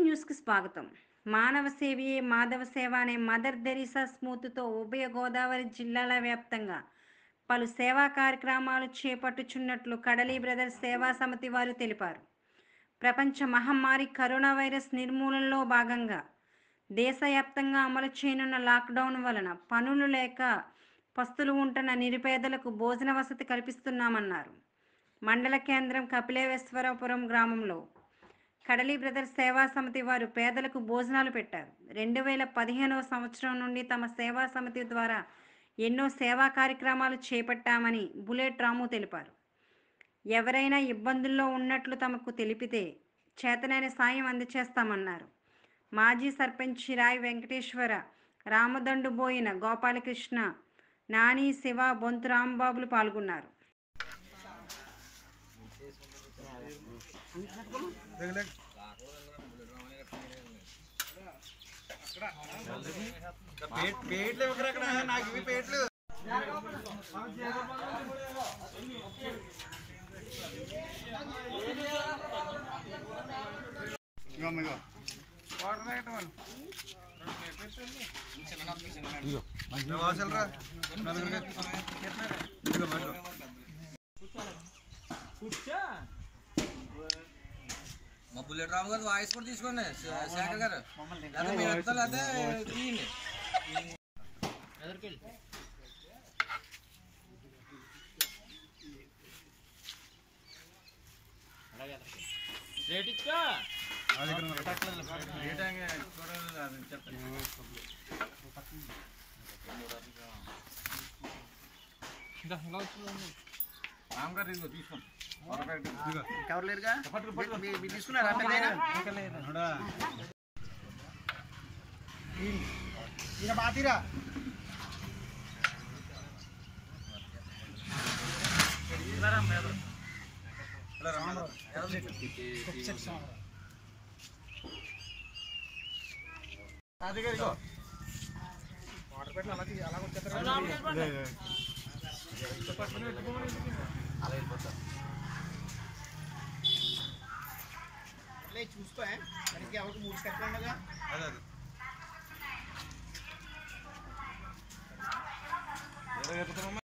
న్యూస్కి స్వాగతం మానవ సేవయే మాధవ సేవ అనే మదర్ తెరీసా స్మూర్తితో ఉభయ గోదావరి జిల్లాల వ్యాప్తంగా పలు సేవా కార్యక్రమాలు చేపట్టుచున్నట్లు కడలి బ్రదర్స్ సేవా సమితి వారు తెలిపారు ప్రపంచ మహమ్మారి కరోనా వైరస్ నిర్మూలనలో భాగంగా దేశవ్యాప్తంగా అమలు చేయనున్న లాక్డౌన్ వలన పనులు లేక పస్తులు ఉంటున్న నిరుపేదలకు భోజన వసతి కల్పిస్తున్నామన్నారు మండల కేంద్రం కపిలేశ్వరపురం గ్రామంలో కడలి బ్రదర్స్ సేవా సమితి వారు పేదలకు భోజనాలు పెట్టారు రెండు వేల పదిహేనవ సంవత్సరం నుండి తమ సేవా సమితి ద్వారా ఎన్నో సేవా కార్యక్రమాలు చేపట్టామని బుల్లెట్ రాము తెలిపారు ఎవరైనా ఇబ్బందుల్లో ఉన్నట్లు తమకు తెలిపితే చేతనైన సాయం అందచేస్తామన్నారు మాజీ సర్పంచ్ రాయ్ వెంకటేశ్వర రామదండుబోయిన గోపాలకృష్ణ నాని శివ బొంతు రాంబాబులు పాల్గొన్నారు పేట్లు ఇవ్వకరా అక్కడ నాకు ఇవి పేట్లు వాసలరా మా బుల్లెట్ రాము గారు వాయిస్ కూడా తీసుకోండి శే- శేఖర్ గారు లేదా మీరు ఎత్తాలి అదే తీయండి రామ్ గారు ఇదిగో తీసుకోండి ఎవరు లేరుగా మీ- మీరు తీసుకున్నారా పెద్దయినా? ఈయన బాతీరా రాజుగారు ఇగో వాటర్ పెట్టి అలా తీ- అలా వచ్చేస్తారు లే, చూసుకో ఏ? మనకి ఎవరికి మూడు స్టెప్లు ఉండగా అదే అదే